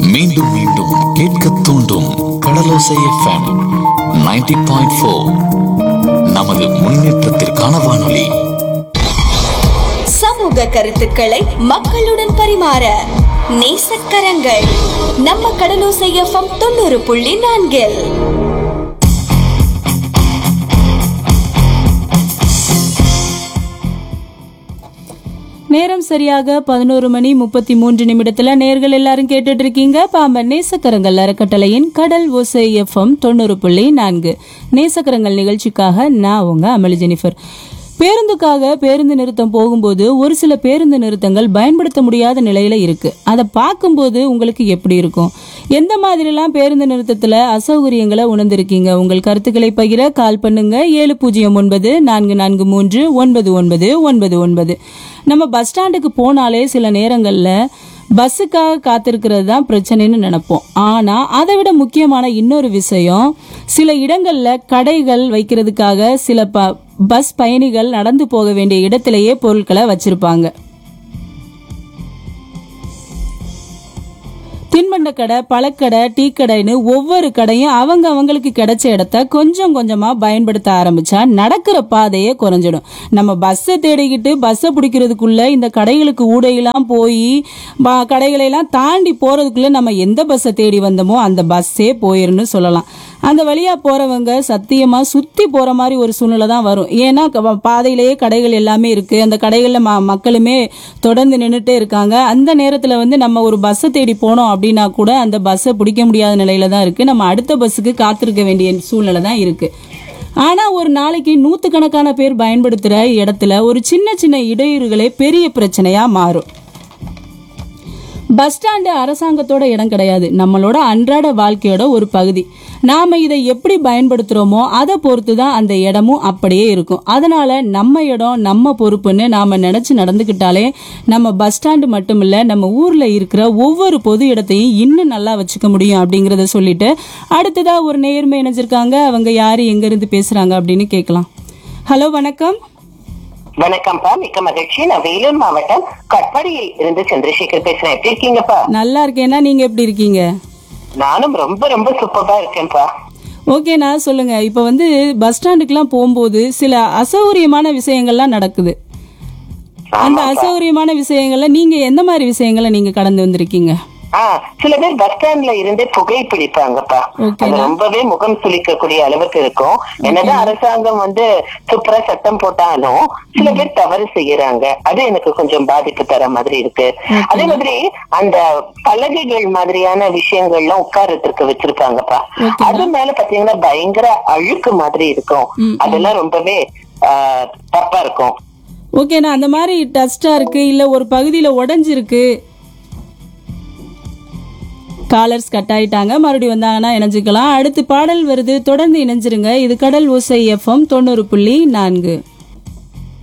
மீண்டும் மீண்டும் கேட்க தூண்டும் கடலோசை எஃப்எம் 90.4 பாயிண்ட் ஃபோர் நமது முன்னேற்றத்திற்கான வானொலி சமூக கருத்துக்களை மக்களுடன் பரிமாற நேசக்கரங்கள் நம்ம கடலோசை எஃப்எம் தொண்ணூறு புள்ளி நான்கில் நேரம் சரியாக பதினோரு மணி முப்பத்தி மூன்று நிமிடத்துல நேர்கள் எல்லாரும் கேட்டுட்டு இருக்கீங்க பாம்பன் நேசக்கரங்கள் அறக்கட்டளையின் கடல் ஓசை எஃப்எம் தொண்ணூறு புள்ளி நான்கு நேசக்கரங்கள் நிகழ்ச்சிக்காக நான் உங்க அமளி ஜெனிஃபர் பேருந்துக்காக பேருந்து நிறுத்தம் போகும்போது ஒரு சில பேருந்து நிறுத்தங்கள் பயன்படுத்த முடியாத நிலையில இருக்கு அதை பார்க்கும்போது உங்களுக்கு எப்படி இருக்கும் எந்த மாதிரிலாம் பேருந்து நிறுத்தத்துல அசௌகரியங்களை உணர்ந்திருக்கீங்க உங்கள் கருத்துக்களை பகிர கால் பண்ணுங்க ஏழு பூஜ்ஜியம் ஒன்பது நான்கு நான்கு மூன்று ஒன்பது ஒன்பது ஒன்பது ஒன்பது நம்ம பஸ் ஸ்டாண்டுக்கு போனாலே சில நேரங்களில் பஸ்ஸுக்காக காத்திருக்கிறது தான் பிரச்சனைன்னு நினைப்போம் ஆனால் அதை விட முக்கியமான இன்னொரு விஷயம் சில இடங்களில் கடைகள் வைக்கிறதுக்காக சில ப பஸ் பயணிகள் நடந்து போக வேண்டிய இடத்திலேயே பொருட்களை வச்சிருப்பாங்க தின்பண்ட கடை பழக்கடை டீ கடைன்னு ஒவ்வொரு கடையும் அவங்க அவங்களுக்கு கிடைச்ச இடத்த கொஞ்சம் கொஞ்சமா பயன்படுத்த ஆரம்பிச்சா நடக்கிற பாதையே குறைஞ்சிடும் நம்ம பஸ்ஸை தேடிக்கிட்டு பஸ்ஸை பிடிக்கிறதுக்குள்ள இந்த கடைகளுக்கு ஊடையெல்லாம் போய் கடைகளை எல்லாம் தாண்டி போறதுக்குள்ள நம்ம எந்த பஸ்ஸை தேடி வந்தோமோ அந்த பஸ்ஸே போயிருன்னு சொல்லலாம் அந்த வழியா போறவங்க சத்தியமா சுத்தி போற மாதிரி ஒரு சூழ்நிலை தான் வரும் ஏன்னா க- பாதையிலேயே கடைகள் எல்லாமே இருக்கு அந்த கடைகள்ல ம- மக்களுமே தொடர்ந்து நின்றுட்டே இருக்காங்க அந்த நேரத்துல வந்து நம்ம ஒரு பஸ்ஸை தேடி போனோம் அப்படின்னா கூட அந்த பஸ்ஸை பிடிக்க முடியாத நிலையில தான் இருக்கு நம்ம அடுத்த பஸ்ஸுக்கு காத்திருக்க வேண்டிய சூழ்நிலை தான் இருக்கு ஆனா ஒரு நாளைக்கு நூத்துக்கணக்கான பேர் பயன்படுத்துற இடத்துல ஒரு சின்ன சின்ன இடையூறுகளே பெரிய பிரச்சனையா மாறும் பஸ் ஸ்டாண்டு அரசாங்கத்தோட இடம் கிடையாது நம்மளோட அன்றாட வாழ்க்கையோட ஒரு பகுதி நாம இதை எப்படி பயன்படுத்துறோமோ அதை பொறுத்து தான் அந்த இடமும் அப்படியே இருக்கும் அதனால நம்ம இடம் நம்ம பொறுப்புன்னு நாம நினைச்சு நடந்துக்கிட்டாலே நம்ம பஸ் ஸ்டாண்டு மட்டும் இல்ல நம்ம ஊர்ல இருக்கிற ஒவ்வொரு பொது இடத்தையும் இன்னும் நல்லா வச்சுக்க முடியும் அப்படிங்கறத சொல்லிட்டு அடுத்ததா ஒரு நேர்மை இணைஞ்சிருக்காங்க அவங்க யாரு எங்க இருந்து பேசுறாங்க அப்படின்னு கேட்கலாம் ஹலோ வணக்கம் வணக்கம்ப்பா மிக்க மகிழ்ச்சி நான் வேலூர் மாவட்டம் கட்பாடியில் இருந்து சந்திரசேகர் பேசுறேன் எப்படி இருக்கீங்கப்பா நல்லா இருக்கேன்னா நீங்க எப்படி இருக்கீங்க நானும் ரொம்ப ரொம்ப சூப்பரா இருக்கேன்ப்பா ஓகேண்ணா சொல்லுங்க இப்போ வந்து பஸ் ஸ்டாண்டுக்குலாம் போகும்போது சில அசௌகரியமான விஷயங்கள்லாம் நடக்குது அந்த ஆமாப்பா. அசௌகரியமான விஷயங்கள்ல நீங்க எந்த மாதிரி விஷயங்களை நீங்க கடந்து வந்திருக்கீங்க ஆ சில பேர் பஸ் ஸ்டாண்ட்ல இருந்தே புகை பிடிப்பாங்கப்பா ஓகேண்ணா. அது ரொம்பவே முகம் சுளிக்கக்கூடிய அளவுக்கு இருக்கும் என்னதான் அரசாங்கம் வந்து சூப்பரா சட்டம் போட்டாலும் சில பேர் தவறு செய்யறாங்க அது எனக்கு கொஞ்சம் பாதிப்பு தர மாதிரி இருக்கு அதே மாதிரி அந்த பலகைகள் மாதிரியான விஷயங்கள்லாம் உட்காரத்துக்கு வச்சிருப்பாங்கப்பா ஓகேண்ணா. அது மேல பாத்தீங்கன்னா பயங்கர அழுக்கு மாதிரி இருக்கும் ம், அதெல்லாம் ரொம்பவே ஆ, தப்பா இருக்கும் ஓகேண்ணா அந்த மாதிரி டஸ்டா இருக்கு இல்ல ஒரு பகுதியில உடைஞ்சிருக்கு காலர்ஸ் கட் ஆயிட்டாங்க மறுபடியும் வந்தாங்கன்னா இணைஞ்சுக்கலாம் அடுத்து பாடல் வருது தொடர்ந்து இணைஞ்சிருங்க இது கடல் ஓசை எஃப்எம் தொண்ணூறு புள்ளி நான்கு